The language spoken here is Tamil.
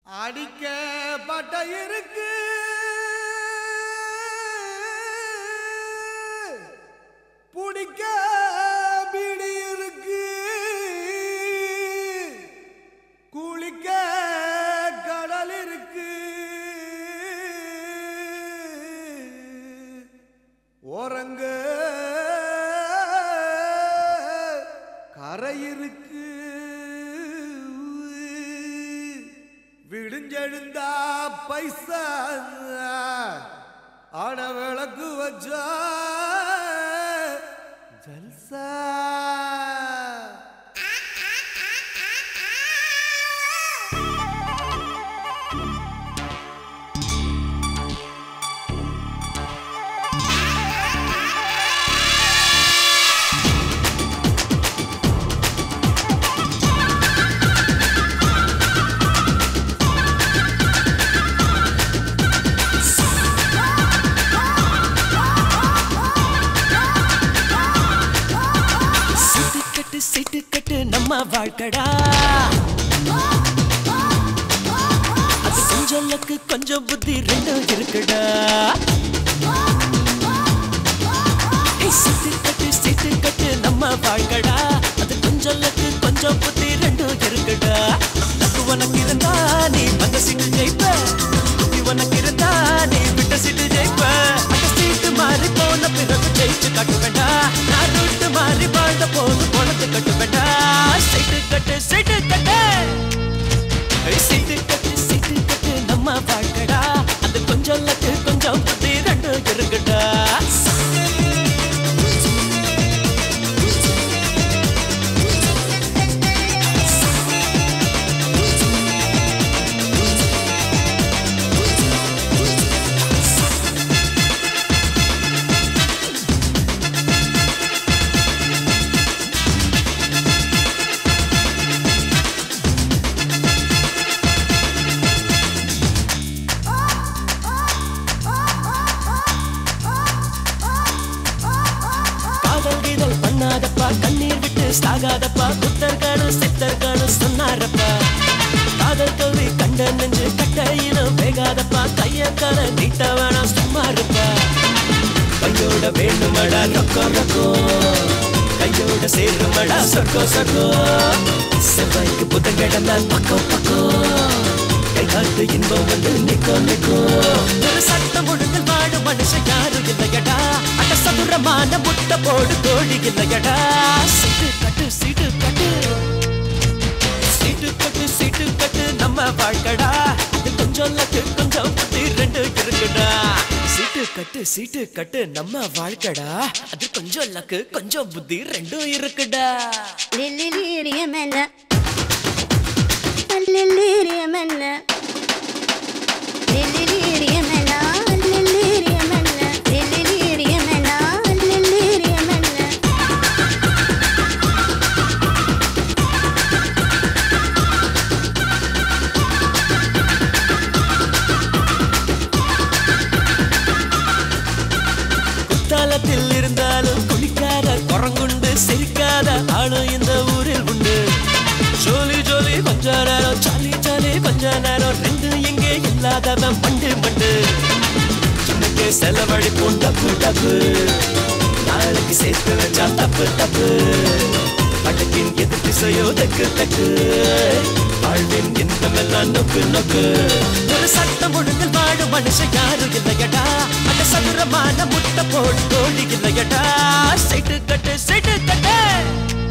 அடிக்க பட்ட இருக்கு புடிக்க பிடி இருக்கு குளிக்க கடல் இருக்கு ஓரங்க கரை இருக்கு விடிஞ்செழுந்தா பைசா ஆட விளக்கு வச்சா ஜல்சா சிட்டு கட்டு சிட்டு கட்டு நம்ம வாழ்க்கடா அது கொஞ்சம் லக்கு கொஞ்சம் புத்தி ரெண்டும் இருக்குடா ஏய், சிட்டு கட்டு சிட்டு கட்டு நம்ம வாழ்க்கடா அது கொஞ்சம் லக்கு கொஞ்சம் புத்தி ரெண்டும் இருக்குடா லக்கு உனக்கு இருந்தா நீ வந்த சீட்டு ஜெயிப்ப புத்தி உனக்கு இருந்தா நீ விட்ட சீட்டு ஜெயிப்ப அந்த சீட்டு மாறி போன பிறகு ஜெயிச்சு காட்ட வேண்டாம் நான் ரூட்டு மாறி வாழ்ந்த போது பணத்து கட்ட வேண்டாம் சீட்டு கட்டு சீட்டு கட்டு ஏய், சீட்டு கட்டு சீட்டு கட்டு நம்ம வாழ்க்கடா அது கொஞ்சம் லக்கு கொஞ்சம் புத்தி ரெண்டும் இருக்குடா காதல் கீதல் பண்ணாதப்பா கண்ணீர் விட்டு சாகாதப்பா புத்தர்களும் சித்தர்களும் சொன்னாரப்பா காதல் தோல்வி கண்ட நெஞ்சு கட்டையிலும் வேகாதப்பா கைய கால நீட்ட வேணாம் சும்மா இருப்பா கையோட வேணுமடா ரொக்கோ ரொக்கோ கையோட சேருமடா சொர்க்கோ சொர்க்கோ செவ்வாய்க்கு புதன்கிழமை பக்கம் பக்கம் கை காட்டு இன்பம் வந்து நிக்கோ நிக்கோ ஒரு சட்டம் ஒழுங்கில் வாழும் மனுஷன் யாரும் இல்லையடா அட சதுரமான முட்டை போடு கோழி இல்லையடா சீட்டு கட்டு சீட்டு கட்டு சீட்டு கட்டு சீட்டு கட்டு நம்ம வாழ்க்கடா அது கொஞ்சம் லக்கு கொஞ்சம் புத்தி ரெண்டு இருக்குடா சீட்டு கட்டு சீட்டு கட்டு நம்ம வாழ்க்கடா அது கொஞ்சம் லக்கு கொஞ்சம் புத்தி ரெண்டும் இருக்குடா லில்லிலிரியமென்ன லில்லிரியமென்ன லில்லிலிரியமென்ன லில்லிரியமென்ன லில்லிலிரியமென்ன லில்லிரியமென்ன குத்தாலத்தில் இருந்தாலும் குளிக்காத குரங்குண்டு சிரிக்காத ஆளும் இந்த ஊரில் உண்டு ஜோலி ஜோலி கொஞ்ச நேரம் ஜாலி ஜாலி கொஞ்ச நேரம் ரெண்டு எங்கே இல்லாதவன் மண்டு மண்டு இன்னைக்கு செலவழிப்போம் டப்பு டப்பு நாளைக்கு சேர்த்து வச்சா தப்பு தப்பு படக்கின் எதிர் திசையோ தக்கு தக்கு வாழ்வின் இன்பமெல்லாம் நொக்கு நொக்கு ஒரு சட்டம் ஒழுங்கில் வாழும் மனுஷன் யாரும் இல்லையடா அந்த சதுரமான முட்டை போடு கோழி இல்லையடா சைட்டு கட்டு சைட்டு கட்டு